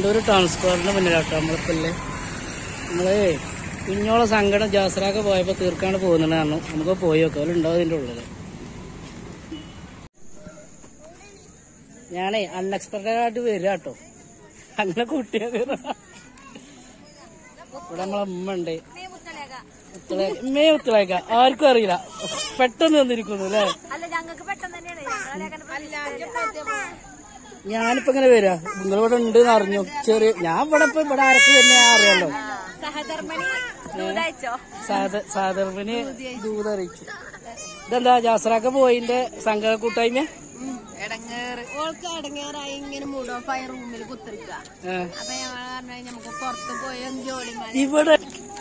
വണ്ടൂർ ട്രാൻസ്പോർട്ടിന് മുന്നിലാട്ടോ നമ്മളിപ്പല്ലേ നമ്മള് കുഞ്ഞോളെ സങ്കടം ജാസ്രാക്ക് പോയപ്പോ തീർക്കാണ്ട് പോകുന്നുണ്ട് കാരണം നമുക്ക് പോയി നോക്കാം അവരുണ്ടാവും ഇതിന്റെ ഉള്ളില് ഞാനേ അൺഎക്സ്പെക്ടഡ് ആയിട്ട് വരിക കേട്ടോ അങ്ങനെ കുട്ടിയത് ഇവിടെ നമ്മളെ അമ്മ ഉണ്ട് മുത്തളേക്ക ഇമ്മേ മുത്തളേക്ക ആർക്കും അറിയില്ല പെട്ടെന്ന് വന്നിരിക്കുന്നു അല്ലേ അല്ല ഞങ്ങൾക്ക് പെട്ടെന്ന് തന്നെയാണ് ഞങ്ങളെ ഞാനിപ്പോ ഇങ്ങനെ വരാ നിങ്ങളിവിടെ ഉണ്ട് എന്ന് അറിഞ്ഞു ചെറിയ ഞാൻ ഇവിടെ ഇപ്പൊ ഇവിടെ ആരൊക്കെ തന്നെ അറിയാലോ സഹധർമ്മണി ദൂതയച്ചോ സാധർമ്മിന് ദൂതറിയിച്ചു ഇതെന്താ ജാസ്രാക്ക പോയിന്റെ സംഘ കൂട്ടായ്മ ഇടങ്ങേറ് ഓൾക്ക് ഇടങ്ങേറായി ഇങ്ങനെ മൂഡ് ഓഫ് ആയ റൂമിൽ കുത്തിരിക്ക ഏ. അപ്പൊ ഞങ്ങൾ പറഞ്ഞു നമുക്ക് പുറത്ത് പോയി ഒന്ന് ജോലി ഇവിടെ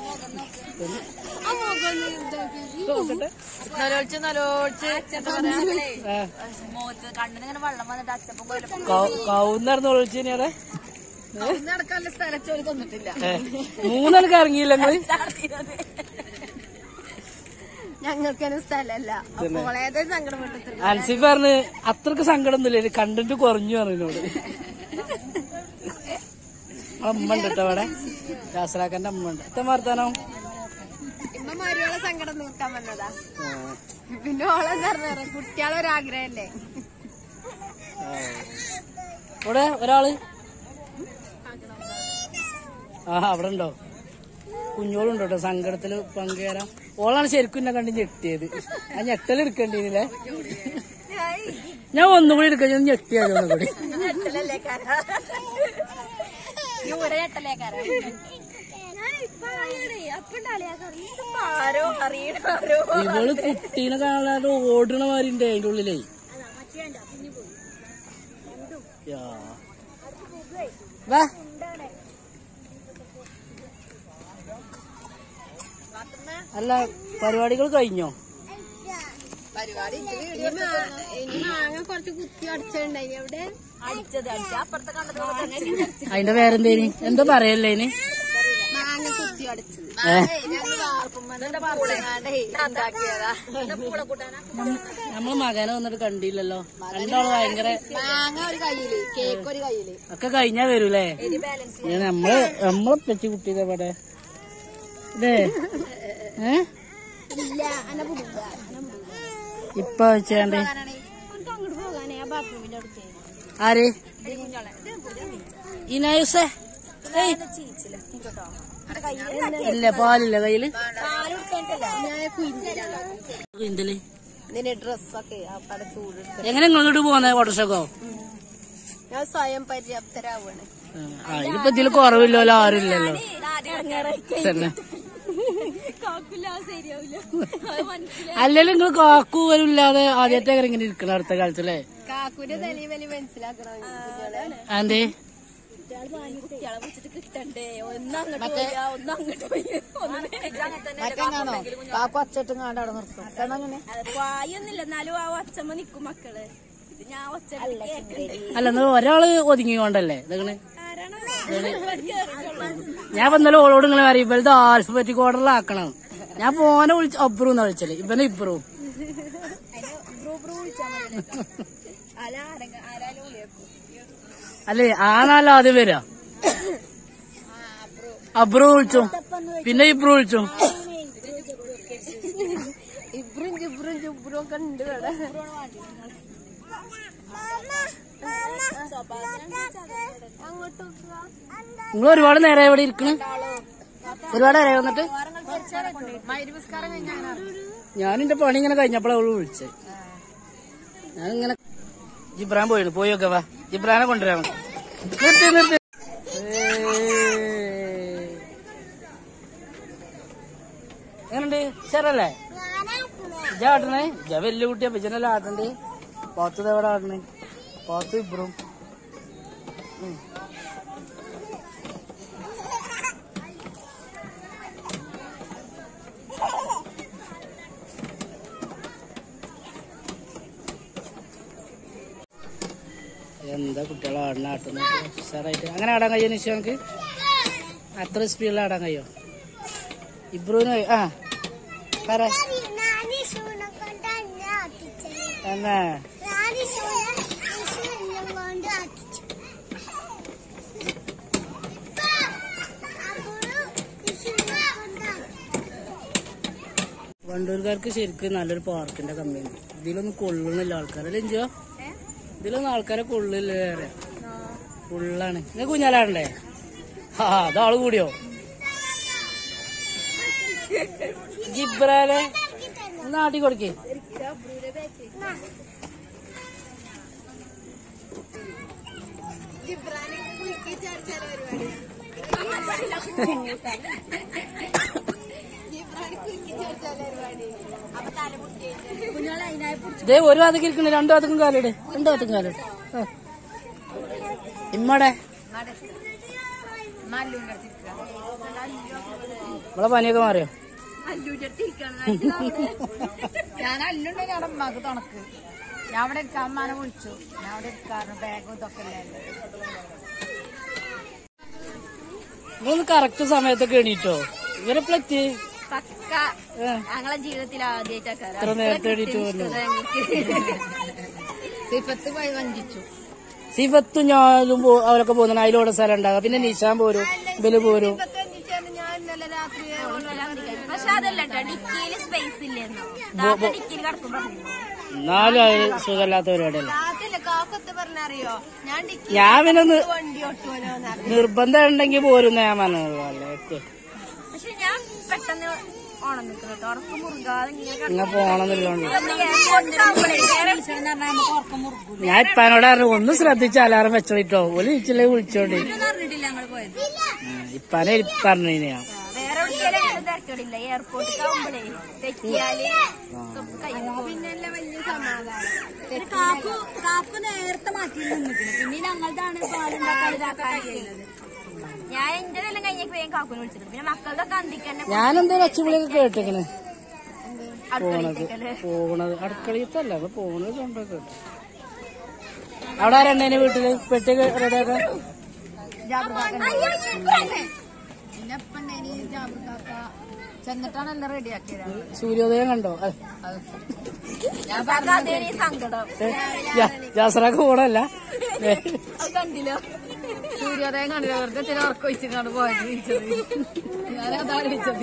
നോക്കട്ടെ നലോളിച്ച് നലോളിച്ച് ഏ. മുഖത്ത് കണ്ണിന് ഇങ്ങനെ വെള്ളം വന്നിട്ട് അച്ചപ്പം പോയാലും കൗ- കൗന്നായിരുന്നു ഒളിച്ചേനെ നടക്കാനുള്ള സ്ഥലം ചോലി തന്നിട്ടില്ല മൂന്നാൾക്ക് ഇറങ്ങിയില്ല നിങ്ങള് ഞങ്ങൾക്ക് സ്ഥലമല്ല അപ്പോൾ ഏതൊരു സങ്കടം വിട്ടു അൻസിഫ് പറഞ്ഞ് അത്രക്ക് സങ്കടം ഒന്നുമില്ല കണ്ടന്റ് കുറഞ്ഞു പറഞ്ഞോട് അമ്മ ഉണ്ട് കേട്ടോ അവിടെ ജാസ്രാക്കന്റെ അമ്മ ഉണ്ട് എത്ര വർത്താനം ഇമ്മ മരിയോളെ സങ്കടം നോക്കാൻ വന്നതാ ആ. പിന്നെ ഓളെന്താ പറഞ്ഞ കുട്ടികളൊരാഗ്രഹല്ലേ ഇവിടെ ഒരാള് ആ അവിടെ ഉണ്ടോ കുഞ്ഞോളുണ്ടോ കേട്ടോ സങ്കടത്തില് പങ്കുചേരാം ഓളാണ് ശരിക്കും എന്നെ കണ്ട് ഞെട്ടിയത് ആ ഞെട്ടൽ എടുക്കേണ്ടിയില്ലേ ഞാൻ ഒന്നും കൂടി എടുക്കാൻ ഞാൻ ഞെട്ടിയാലോ ഒന്നും കൂടി ആരോ അറിയണോ ഇവള് കുട്ടീനെ കാണാണ്ട് ഓടണ മാതിരി ഉണ്ട് അതിന്റെ ഉള്ളിലേ യാ. വാ അല്ല പരിപാടികൾ കഴിഞ്ഞോ പരിപാടി ഇനി മാങ്ങ കുറച്ച് കുത്തി അടിച്ചിട്ടുണ്ടായി അവിടെ അടിച്ചത് അടിച്ച അപ്പുറത്തെ കണ്ടത് അതിന്റെ പേരെന്തേനി എന്താ പറയല്ലേ ഇനി മാങ്ങ കുത്തി അടിച്ചത് ഏ? ഞങ്ങൾ ഉണ്ടാക്കിയതാ നമ്മള് മകനെ വന്നിട്ട് കണ്ടില്ലല്ലോ രണ്ടാള് ഭയങ്കര മാങ്ങ ഒരു കയ്യില് കേക്ക് ഒരു കയ്യില് ഒക്കെ കഴിഞ്ഞാ വരൂലേ ബാലൻസ് ഇത് നമ്മള് നമ്മളെ പെറ്റി കുട്ടിയുടെ ഇവിടെ ഇതേ ഏ ഇല്ല അന്നെ പുടുക ഇപ്പൊ വെച്ചാണ്ട് അങ്ങോട്ട് പോകാനേ ആ ബാത്റൂമിന്റെ അടുത്ത് ആര് ഇനായുസേ ഏയ് ചീച്ചില്ല കേട്ടോ ഇല്ല പാലില്ല കയ്യില് ഞാൻ കുയിന്തില്ല ഇന്ത്യല് ഇതിന്റെ ഡ്രസ്സൊക്കെ ആ പല ചൂട് എങ്ങനെ നിങ്ങൾ ഇങ്ങോട്ട് പോകുന്നത് ഓട്ടോഷക്കോ ഞാൻ സ്വയം പര്യാപ്തരാവാണ് ആ ഇതിപ്പോ ഇതില് കുറവില്ലല്ലോ ആരും ഇല്ലല്ലോ തന്നെ അല്ലല്ലോ നിങ്ങൾ കാക്കു വരില്ലാതെ ആദ്യത്തെ ഇങ്ങനെ ഇരിക്കണം അടുത്ത കാലത്ത് അല്ലേ കാക്കുന്റെ തലി വലി മനസ്സിലാക്കണം കുട്ടികളെ അതെ കുട്ടികളെ വിളിച്ചിട്ട് കിട്ടണ്ടേ ഒന്ന് അങ്ങോട്ട് പോയാ ഒന്ന് അങ്ങോട്ട് പോയി കാക്കു അച്ചട്ടും കാണ്ട് അവിടെ നിർത്തും കാരണം അങ്ങനെ പായൊന്നുമില്ല എന്നാലും ആ ഒച്ചമ്മ നിക്കും മക്കള് ഇത് ഞാൻ ഒച്ച കേക്കണ്ടേ അല്ല നിങ്ങൾ ഒരാള് ഒതുങ്ങിക്കൊണ്ടല്ലേ നിങ്ങള് ഞാൻ ഇപ്പൊ ഇന്നലെ ഓളോട് ഇങ്ങനെ പറയും ഇവളുടെ ആൽഫബറ്റിക് ഓർഡറിലാക്കണം ഞാൻ പോനെ വിളിച്ച് അബ്രു എന്നാ വിളിച്ചല് ഇവനെ ഇബ്രു അല്ല ആരെങ്കിലും ആരാലും വിളിയേക്കും അല്ലേ ആ നാല് ആദ്യം വരാ അബ്രു വിളിച്ചു പിന്നെ ഇബ്രു വിളിച്ചു ഇബ്രും ജിബ്രും ജിബ്രും ഒക്കെ ഉണ്ട് ഇവിടെ അങ്ങോട്ട് നിങ്ങൾ ഒരുപാട് നേരം ഇവിടെ ഇരിക്കണ് ഒരുപാട് നേരം വന്നിട്ട് മൈരുപസ്കാരം കഴിഞ്ഞാൽ ഞാൻ എന്റെ പണി ഇങ്ങനെ കഴിഞ്ഞപ്പോഴാണ് അവള് വിളിച്ചത് ഞാനിങ്ങനെ ജിബ്രാൻ പോയിരുന്നു പോയി നോക്കെ വാ ജിബ്രാനെ കൊണ്ടുവരാൻ നിർത്തി നിർത്തി എങ്ങനുണ്ട് ശരല്ലേ ഇജ ആട്ടണേ ഇജ വലിയ കുട്ടിയാ ഇജനല്ല ആട്ടണ്ടേ പോത്തത് എവിടെ ആട്ടണേ പോത്ത് ഇബ്രും ഉം. എന്താ കുട്ടികളെ ആടണ ആട്ടുന്നു ഉഷാറായിട്ട് അങ്ങനെ ആടാൻ കഴിയോ നിശ്ചയം നമുക്ക് അത്ര സ്പീഡിൽ ആടാൻ കഴിയോ ഇബ്രുവിന് കഴി- ആ പറ എന്നാ വണ്ടൂർക്കാർക്ക് ശരിക്കും നല്ലൊരു പാർക്കിന്റെ കമ്മിയുണ്ട് ഇതിലൊന്നും കൊള്ളുന്നില്ല ആൾക്കാരല്ലേ എഞ്ചോ ഇതിലൊന്നും ആൾക്കാരെ കൊള്ളില്ല വേറെ ഫുള്ളാണ് നിങ്ങൾ കുഞ്ഞാലാണ്ടേ ആ അതാള് കൂടിയോ ജിബ്രാലെ നാട്ടി കൊടുക്കേ ദേ ഒരു ഭാഗത്തേക്ക് ഇരിക്കണേ രണ്ടു ഭാഗത്തേക്കും കാലിട് രണ്ടു ഭാഗത്തേക്കും കാലിട് ആ. ഇമ്മടെ നമ്മളെ പനിയൊക്കെ മാറിയോ ഞാൻ അല്ലുണ്ടെങ്കിൽ അവിടെ ഉമ്മാക്ക് തുണക്ക് ഞാൻ അവിടെ ഇരിക്കാൻ അമ്മാനെ വിളിച്ചു ഞാൻ അവിടെ ഇരിക്കാറുണ്ട് ബാഗും ഇതൊക്കെ ഇല്ലായിരുന്നു നിങ്ങളൊന്ന് കറക്റ്റ് സമയത്തൊക്കെ എണീറ്റോ ഇവരെപ്പളെത്തി പക്ക ഞങ്ങളെ ജീവിതത്തിൽ ആദ്യമായിട്ടൊക്കെ ഇത്ര നേരത്തെ എണീറ്റ് വന്നു സിഫത്ത് പോയി വഞ്ചിച്ചു സിഫത്തും ഞാനും പോ- അവരൊക്കെ പോകുന്നു അതിലൂടെ സ്ഥലം ഉണ്ടാകുക പിന്നെ നിശാൻ പോരും ഇവല് പോരും പക്ഷെ അതല്ല കേട്ടോ ഡിക്കിയില് സ്പേസ് ഇല്ലെന്നോ താത്ത ഡിക്കിയിൽ കിടക്കുമ്പോ എന്നാലും അത് സുഖമില്ലാത്ത പരിപാടിയല്ല കാക്കത്ത് പറഞ്ഞറിയോ ഞാൻ ഡിക്കി ഞാൻ പിന്നെ നി- വണ്ടി ഓട്ടുവല്ലോ നിർബന്ധം ഉണ്ടെങ്കിൽ പോരും ഞാൻ പറഞ്ഞുള്ളൂ അല്ലേ പക്ഷെ ഞാൻ പെട്ടെന്ന് ഓണം നിൽക്കുന്നു കേട്ടോ ഉറക്കം മുറുകാതെ ഇങ്ങനെ ഇങ്ങനെ പോണെന്നില്ലോണ്ട് കിടന്നു ഞാൻ ഇപ്പാനോട് പറഞ്ഞു ഒന്ന് ശ്രദ്ധിച്ച് അലാറം വെച്ചോളിട്ടോ ഒരു വിളിച്ചില്ലേ വിളിച്ചോണ്ട് പറഞ്ഞിട്ടില്ല ഞങ്ങൾ പോയത് ഇപ്പാനെ പറഞ്ഞു ഞാൻ വേറെ എവിടെയെങ്കിലും തിരക്കടില്ല എയർപോർട്ടിൽ ആവുമ്പോഴേ തെറ്റിയാല് പിന്നല്ല വലിയ സമാധാനം കാക്കു കാക്കു നേരത്തെ മാറ്റി നിന്നിട്ടുണ്ട് പിന്നെ ഞങ്ങളുടെയാണ് പാലുണ്ടാക്കാൻ ഇതാക്കാൻ ചെയ്യുന്നത് ഞാൻ എന്റെ എല്ലാം കഴിഞ്ഞേക്ക് വേഗം കാക്കുനെ വിളിച്ചിട്ടുണ്ട് പിന്നെ മക്കളുടെ അന്തിക്ക് തന്നെ ഞാനെന്തേലും ഒച്ചവിളിയൊക്കെ കേട്ടിക്കണ് പോണത് അടുക്കളയിലേക്കല്ലേ പോണത് അടുക്കളയത്തല്ല അത് പോണത് കൊണ്ടൊക്കെ കേട്ടു അവിടെ ആരുണ്ടേനെ വീട്ടില് പെട്ടി റെഡിയാക്കാൻ പിന്നെ ഇപ്പം ഇനി ജാബിർക്കാക്ക ചെന്നിട്ടാണ് എല്ലാം റെഡിയാക്കിയത് സൂര്യോദയം കണ്ടോ അത് ഞാൻ പറഞ്ഞ അതേ സങ്കടം ജാസറാക്ക് പോണല്ല ഏ, അത് കണ്ടില്ല സൂര്യോദയം കണ്ടില്ല വെറുതെ ചില ഉറക്കം വെച്ചിട്ടാണ് പോയത് വിളിച്ചത് ഞാനതാണ് വിളിച്ചത്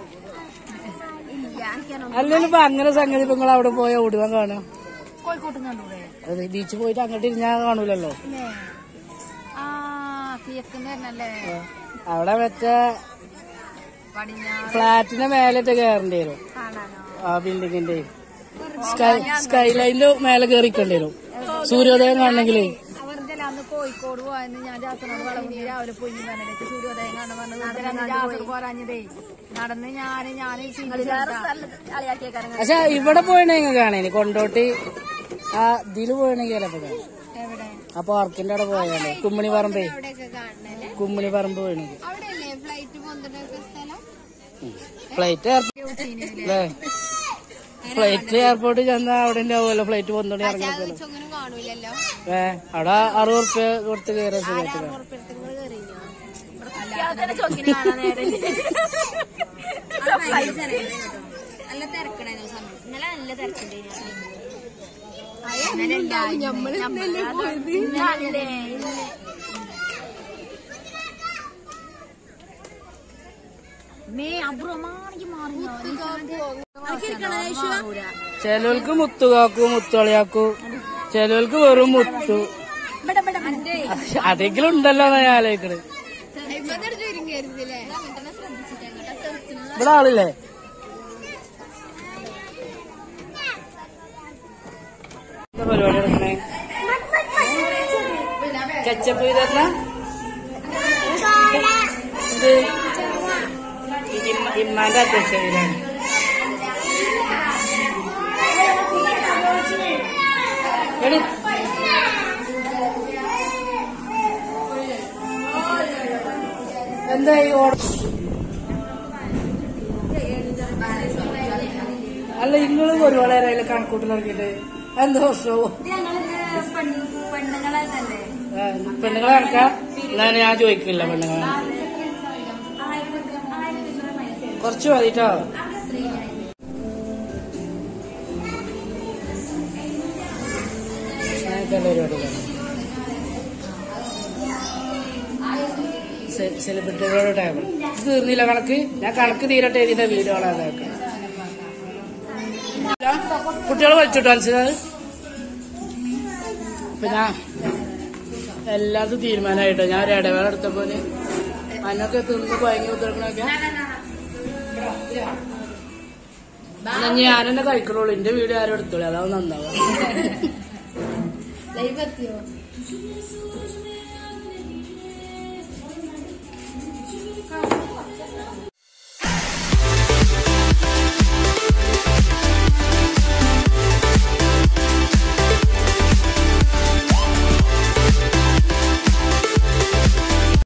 ഇല്ല എനിക്കാണോ അല്ലെങ്കിൽ ഇപ്പൊ അങ്ങനെ സംഗതി ഇപ്പൊ നിങ്ങൾ അവിടെ പോയാ ഓടുവാൻ കാണാം കോഴിക്കോട്ടും കണ്ടൂടെ അത് ബീച്ചിൽ പോയിട്ട് അങ്ങോട്ട് ഇരുന്നാ കാണൂലല്ലോ ആ കിഴക്കിന്റെ തന്നെയല്ലേ അവിടെ മറ്റേ പടിഞ്ഞാറ് ഫ്ലാറ്റിന്റെ മേലിട്ട് കയറേണ്ടി വരും കാണാനോ ആ ബിൽഡിങ്ങിന്റെ സ്കൈ സ്കൈ ലൈനിന്റെ മേലെ കയറിക്കേണ്ടി വരും സൂര്യോദയം കാണണമെങ്കിലേ വെറുതെ അന്ന് കോഴിക്കോട് പോയെന്ന് ഞാൻ ജാസനോട് വളവിന് രാവിലെ പോയി പറഞ്ഞിട്ട് സൂര്യോദയം കാണാൻ പറഞ്ഞു ജാസർ പോരാഞ്ഞതേ നടന്ന് ഞാന് ഞാന് കളിയാക്കിയേക്കാരങ്ങൾ പക്ഷെ ഇവിടെ പോയിണെങ്കിൽ കാണേനി കൊണ്ടോട്ടി ആ ഇതില് പോയിണെങ്കിൽ ചിലപ്പോ കാണാം എവിടെ ആ പാർക്കിന്റെ അവിടെ പോയാലേ കുമ്മണി പറമ്പേ കുമ്മണി പറമ്പ് പോയിണെങ്കിൽ അവിടെയല്ലേ ഫ്ലൈറ്റ് പോകുന്നതൊക്കെ സ്ഥലം ഫ്ലൈറ്റ് അല്ലേ ഫ്ലൈറ്റ് എയർപോർട്ടിൽ ചെന്നാ അവിടെ ഉണ്ടാവുമല്ലോ ഫ്ലൈറ്റ് പൊന്തോണി ഇറങ്ങിയല്ലോ ഒന്നും കാണൂലല്ലോ ഏ അവിടെ അറുപത് റുപ്യ കൊടുത്ത് കയറിയ സുഖമായിട്ട് കാണാം. ചോക്കിന് കാണാൻ നേരം നല്ല തിരക്കണേനു സമയം ഇന്നലെ നല്ല തിരക്കുണ്ടായിരുന്നു മേ അബ്രമാണെങ്കിൽ മാറിയോ ചിലവർക്ക് മുത്തുകാക്കു മുത്തളിയാക്കു ചിലവർക്ക് വെറും മുത്തു അതെങ്കിലും ഉണ്ടല്ലോ എന്നാ ഞാൻ ആലോചിക്കണ് ഇവിടെ ആളില്ലേ എന്താ പരിപാടി നടക്കണേ കച്ചപ്പ് ചെയ്തല്ല ഇത് ഇത് ഇമ്മ- ഇമ്മാന്റെ അധ്യക്ഷതയിലാണ് എടി എന്താ ഈ ഓർഡർ അല്ല ഇങ്ങള് ഒരുപാട് നേരം കണക്കൂട്ടി നോക്കിയിട്ട് എന്താ പ്രശ്നവും പെണ്ണുങ്ങളെ തന്നെ പെണ്ണുങ്ങളെ കണക്കാ എന്നാ ഞാൻ ചോദിക്കില്ല പെണ്ണുങ്ങളെ കുറച്ച് മതിട്ടോ പരിപാടികളാണ് സെലിബ്രിറ്റികളുടെ ടൈം ഇത് തീർന്നില്ല കണക്ക് ഞാൻ കണക്ക് തീരട്ടെ ഇതിന്റെ വീഡിയോകളാണ് കുട്ടികളെ വലിച്ചിട്ടോ മനസ്സിലായത് അപ്പൊ ഞാൻ എല്ലാതും തീരുമാനമായിട്ടോ ഞാൻ ഒരു ഇടവേള എടുത്തപ്പോ അതിനൊക്കെ തിന്ന് കുഴങ്ങി ഉത്തരക്കണൊക്കെ എന്നാ ഞാൻ തന്നെ കഴിക്കണുള്ളൂ എന്റെ വീട് ആരും എടുത്തോളൂ അതാവും നന്നാവുക ലൈവ് എത്തിയോ